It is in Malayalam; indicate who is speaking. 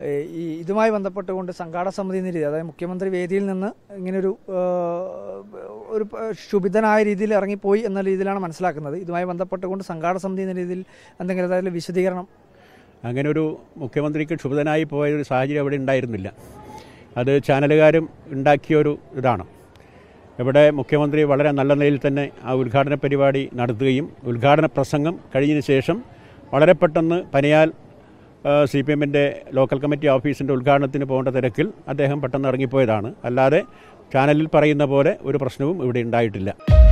Speaker 1: ഏഹ് ഈ ഇതുമായി ബന്ധപ്പെട്ടുകൊണ്ട് സംഘാടക സമിതി എന്ന രീതി അതായത് മുഖ്യമന്ത്രി വേദിയിൽ നിന്ന് ഇങ്ങനൊരു ഏഹ്, ഒരു പ- ക്ഷുഭിതനായ രീതിയിൽ ഇറങ്ങിപ്പോയി എന്ന രീതിയിലാണ് മനസ്സിലാക്കുന്നത് ഇതുമായി ബന്ധപ്പെട്ടുകൊണ്ട് സംഘാടക സമിതി എന്ന രീതിയിൽ എന്തെങ്കിലും തരത്തിലുള്ള വിശദീകരണം
Speaker 2: അങ്ങനെ ഒരു മുഖ്യമന്ത്രിക്ക് ക്ഷുഭിതനായി പോയ ഒരു സാഹചര്യം അവിടെ ഉണ്ടായിരുന്നില്ല അത് ചാനലുകാരും ഉണ്ടാക്കിയ ഒരു ഇതാണ് ഇവിടെ മുഖ്യമന്ത്രി വളരെ നല്ല നിലയിൽ തന്നെ ആ ഉദ്ഘാടന പരിപാടി നടത്തുകയും ഉദ്ഘാടന പ്രസംഗം കഴിഞ്ഞതിന് ശേഷം വളരെ പെട്ടെന്ന് പനിയാൽ സി പി എമ്മിൻ്റെ ലോക്കൽ കമ്മിറ്റി ഓഫീസിൻ്റെ ഉദ്ഘാടനത്തിന് പോകേണ്ട തിരക്കിൽ അദ്ദേഹം പെട്ടെന്ന് ഇറങ്ങിപ്പോയതാണ് അല്ലാതെ ചാനലിൽ പറയുന്ന പോലെ ഒരു പ്രശ്നവും ഇവിടെ ഉണ്ടായിട്ടില്ല